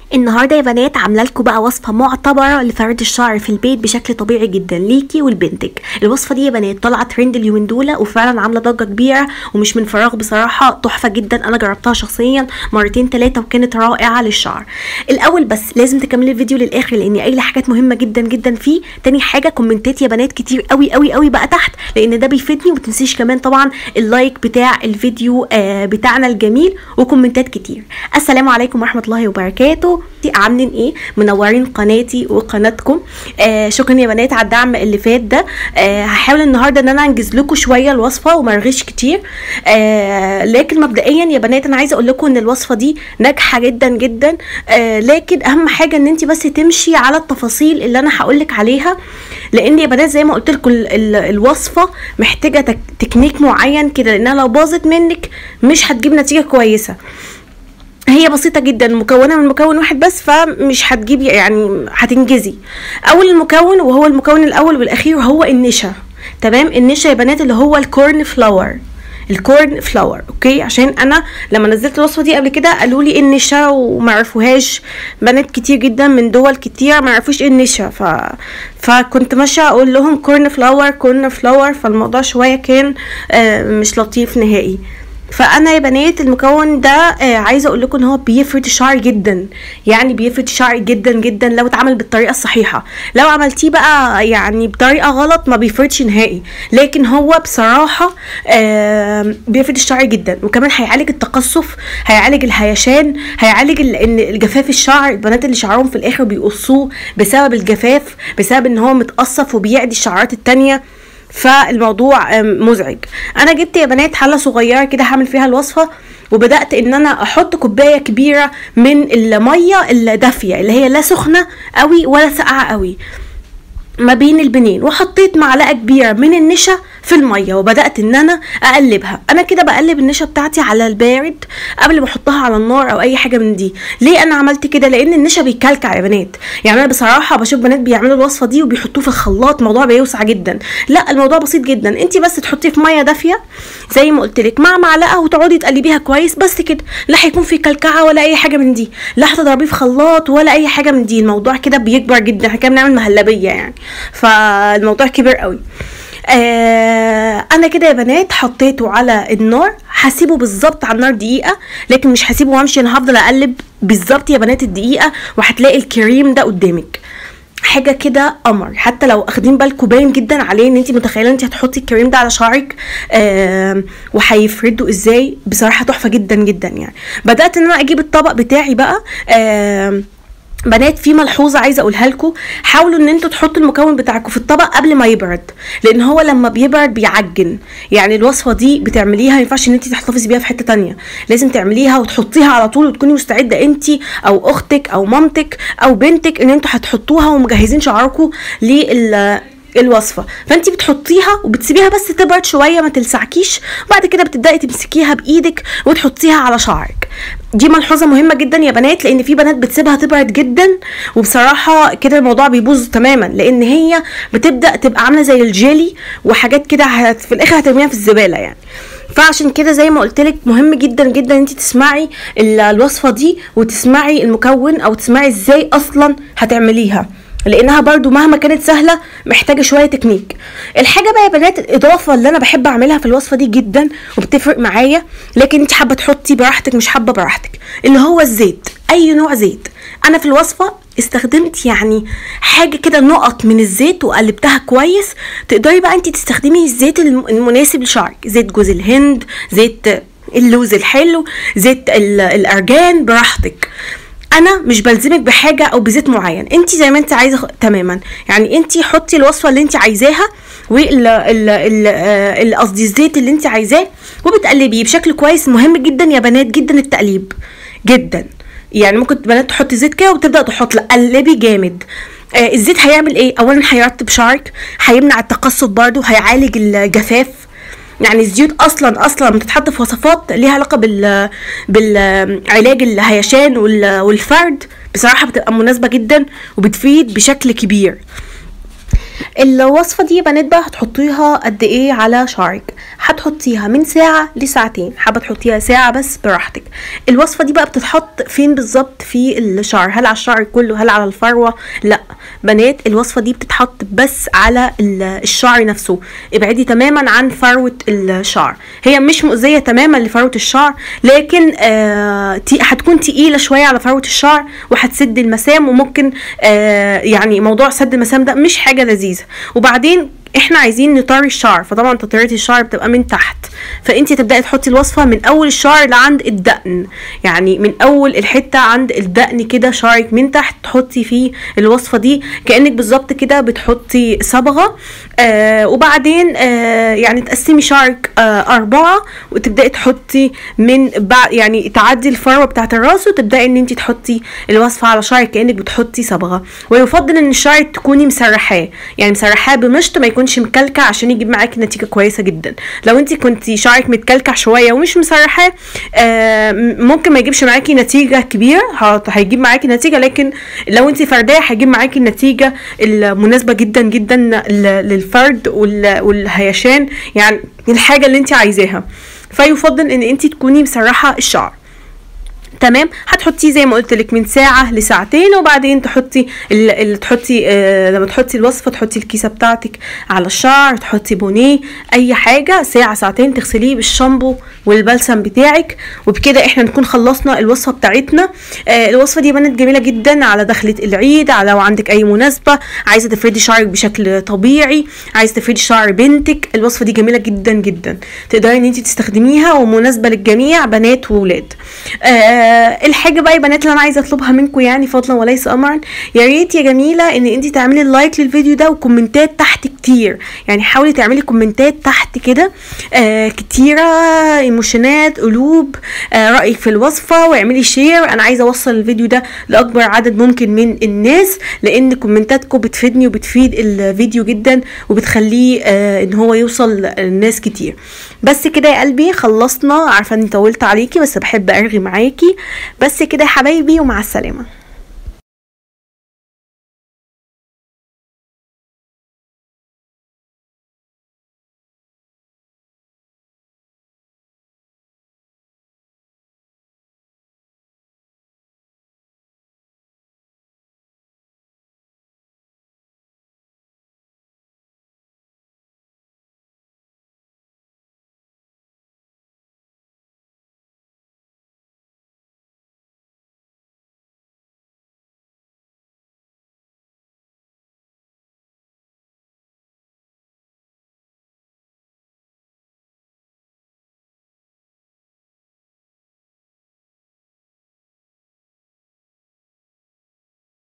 النهارده يا بنات عامله لكم بقى وصفه معتبره لفرد الشعر في البيت بشكل طبيعي جدا ليكي ولبنتك الوصفه دي يا بنات طالعه ترند اليومين دول وفعلا عامله ضجه كبيره ومش من فراغ بصراحه تحفه جدا انا جربتها شخصيا مرتين ثلاثه وكانت رائعه للشعر الاول بس لازم تكملي الفيديو للاخر لان قايله حاجات مهمه جدا جدا فيه تاني حاجه كومنتات يا بنات كتير قوي قوي قوي بقى تحت لان ده بيفيدني ومتنسيش كمان طبعا اللايك بتاع الفيديو آه بتاعنا الجميل وكومنتات كتير السلام عليكم ورحمه الله وبركاته عاملين ايه منورين قناتي وقناتكم آه شكرا يا بنات على الدعم اللي فات ده آه هحاول النهارده ان انا انجز لكم شويه الوصفه وما ارغيش كتير آه لكن مبدئيا يا بنات انا عايزه اقول لكم ان الوصفه دي ناجحه جدا جدا آه لكن اهم حاجه ان انت بس تمشي على التفاصيل اللي انا هقول لك عليها لان يا بنات زي ما قلت لكم الوصفه محتاجه تك تكنيك معين كده لانها لو باظت منك مش هتجيب نتيجه كويسه هي بسيطة جدا مكونة من مكون واحد بس فمش هتجيبي يعني هتنجزي أول المكون وهو المكون الأول والأخير هو النشا تمام النشا يا بنات اللي هو الكورن فلاور الكورن فلاور اوكي عشان انا لما نزلت الوصفه دي قبل كده قالوا لي ايه النشا وما عرفوهاش بنات كتير جدا من دول كتير ما عرفوش ايه النشا ف فكنت ماشيه اقول لهم كورن فلاور كورن فلاور فالموضوع شويه كان آه مش لطيف نهائي فانا يا بنات المكون ده آه عايزه اقول لكم ان هو بيفرد الشعر جدا يعني بيفرد الشعر جدا جدا لو اتعمل بالطريقه الصحيحه لو عملتيه بقى يعني بطريقه غلط ما بيفردش نهائي لكن هو بصراحه آه بيفرد الشعر جدا وكمان هيعالج التقصف هيعالج الهيشان هيعالج ان الجفاف الشعر البنات اللي شعرهم في الاخر بيقصوه بسبب الجفاف بسبب ان هو متقصف وبيعدي الشعرات التانيه فالموضوع مزعج انا جبت يا بنات حله صغيره كده هعمل فيها الوصفه وبدات ان انا احط كوبايه كبيره من الميه الدافيه اللي هي لا سخنه قوي ولا ساقعه قوي ما بين البنين وحطيت معلقه كبيره من النشا في الميه وبدات ان انا اقلبها انا كده بقلب النشا بتاعتي على البارد قبل ما احطها على النار او اي حاجه من دي ليه انا عملت كده لان النشا بيكلكع يا بنات يعني انا بصراحه بشوف بنات بيعملوا الوصفه دي وبيحطوه في الخلاط الموضوع بيوسع جدا لا الموضوع بسيط جدا انت بس تحطيه في ميه دافيه زي ما قلت لك مع معلقه وتقعدي تقلبيها كويس بس كده لا هيكون في كلكعه ولا اي حاجه من دي لا هتضربيه في خلاط ولا اي حاجه من دي الموضوع كده بيكبر جدا احنا كده بنعمل مهلبيه يعني فالموضوع كبير قوي آه انا كده يا بنات حطيته على النار هسيبه بالظبط على النار دقيقه لكن مش هسيبه وامشي انا هفضل اقلب بالظبط يا بنات الدقيقه وهتلاقي الكريم ده قدامك حاجه كده قمر حتى لو اخدين بالكم باين جدا عليه ان انت متخيله انت هتحطي الكريم ده على شعرك آه وهيفرده ازاي بصراحه تحفه جدا جدا يعني بدات ان انا اجيب الطبق بتاعي بقى آه بنات في ملحوظه عايزه اقولها لكم حاولوا ان انتوا تحطوا المكون بتاعكم في الطبق قبل ما يبرد لان هو لما بيبرد بيعجن يعني الوصفه دي بتعمليها ما ينفعش ان انت تحتفظي بيها في حته تانية لازم تعمليها وتحطيها على طول وتكوني مستعده انت او اختك او مامتك او بنتك ان انتوا هتحطوها ومجهزين شعركم لل الوصفه فانت بتحطيها وبتسيبيها بس تبرد شويه ما تلسعكيش وبعد كده بتبداي تمسكيها بايدك وتحطيها على شعرك دي ملحوظه مهمه جدا يا بنات لان في بنات بتسيبها تبرد جدا وبصراحه كده الموضوع بيبوظ تماما لان هي بتبدا تبقى عامله زي الجيلي وحاجات كده في الاخر هترميها في الزباله يعني فعشان كده زي ما قلت لك مهم جدا جدا انت تسمعي الوصفه دي وتسمعي المكون او تسمعي ازاي اصلا هتعمليها لانها برضو مهما كانت سهله محتاجه شويه تكنيك الحاجه بقى يا بنات الاضافه اللي انا بحب اعملها في الوصفه دي جدا وبتفرق معايا لكن انت حابه تحطي براحتك مش حابه براحتك اللي هو الزيت اي نوع زيت انا في الوصفه استخدمت يعني حاجه كده نقط من الزيت وقلبتها كويس تقدري بقى انت تستخدمي الزيت المناسب لشعرك زيت جوز الهند زيت اللوز الحلو زيت الارجان براحتك انا مش بلزمك بحاجه او بزيت معين انت زي ما انت عايزه تماما يعني انت حطي الوصفه اللي انت عايزاها وال قصدي الزيت اللي انت عايزاه وبتقلبيه بشكل كويس مهم جدا يا بنات جدا التقليب جدا يعني ممكن بنات تحطي زيت كده وتبدا تحط لا قلبي جامد آه الزيت هيعمل ايه اولا هيرطب شعرك هيمنع التقصف برضو هيعالج الجفاف يعني الزيوت اصلا اصلا بتتحط في وصفات ليها علاقه بال بالعلاج الهيشان والفرد بصراحه بتبقى مناسبه جدا وبتفيد بشكل كبير الوصفه دي يا بنات بقى هتحطيها قد ايه على شعرك هتحطيها من ساعه لساعتين حابه تحطيها ساعه بس براحتك الوصفه دي بقى بتتحط فين بالظبط في الشعر هل على الشعر كله هل على الفروه لا بنات الوصفه دي بتتحط بس على ال- الشعر نفسه ابعدي تماما عن فروه الشعر هي مش مؤذيه تماما لفروه الشعر لكن آه تي- هتكون تقيله شويه على فروه الشعر وهتسد المسام وممكن آه يعني موضوع سد المسام ده مش حاجه لذيذه وبعدين احنا عايزين نطري الشعر فطبعا تطريه الشعر بتبقى من تحت فانت تبداي تحطي الوصفه من اول الشعر لعند الدقن يعني من اول الحته عند الدقن كده شعرك من تحت تحطي فيه الوصفه دي كانك بالظبط كده بتحطي صبغه آه وبعدين آه يعني تقسمي شعرك آه اربعه وتبداي تحطي من بعد يعني تعدي الفروه بتاعت الراس وتبداي ان انت تحطي الوصفه على شعرك كانك بتحطي صبغه ويفضل ان الشعر تكوني مسرحاه يعني مسرحاه بمشط ما يكونش مكلكع عشان يجيب معاكي نتيجه كويسه جدا لو انت كنتي شعرك متكلكع شويه ومش مسرحاه آه ممكن ما يجيبش معاكي نتيجه كبيره ه- هيجيب معاكي نتيجه لكن لو انت فرديه هيجيب معاكي النتيجه المناسبه جدا جدا ل- للفرد وال- والهيشان يعني الحاجه اللي انت عايزاها فيفضل ان انت تكوني مسرحه الشعر تمام هتحطيه زي ما قلت لك من ساعه لساعتين وبعدين تحطي ال- ال- تحطي آه لما تحطي الوصفه تحطي الكيسه بتاعتك على الشعر تحطي بونيه اي حاجه ساعه ساعتين تغسليه بالشامبو والبلسم بتاعك وبكده احنا نكون خلصنا الوصفه بتاعتنا آه الوصفه دي بنت جميله جدا على دخله العيد على لو عندك اي مناسبه عايزه تفردي شعرك بشكل طبيعي عايزه تفردي شعر بنتك الوصفه دي جميله جدا جدا تقدري ان انت تستخدميها ومناسبه للجميع بنات وولاد آه الحاجه بقى يا بنات اللي انا عايزه اطلبها منكم يعني فضلا وليس امرا يا ريت يا جميله ان انت تعملي لايك للفيديو ده وكومنتات تحت كتير يعني حاولي تعملي كومنتات تحت كده آه كتيره ايموشنات قلوب آه رايك في الوصفه واعملي شير انا عايزه اوصل الفيديو ده لاكبر عدد ممكن من الناس لان كومنتاتكم بتفيدني وبتفيد الفيديو جدا وبتخليه آه ان هو يوصل لناس كتير بس كده يا قلبي خلصنا عارفه اني طولت عليكي بس بحب ارغي معاكي بس كده يا حبايبي ومع السلامه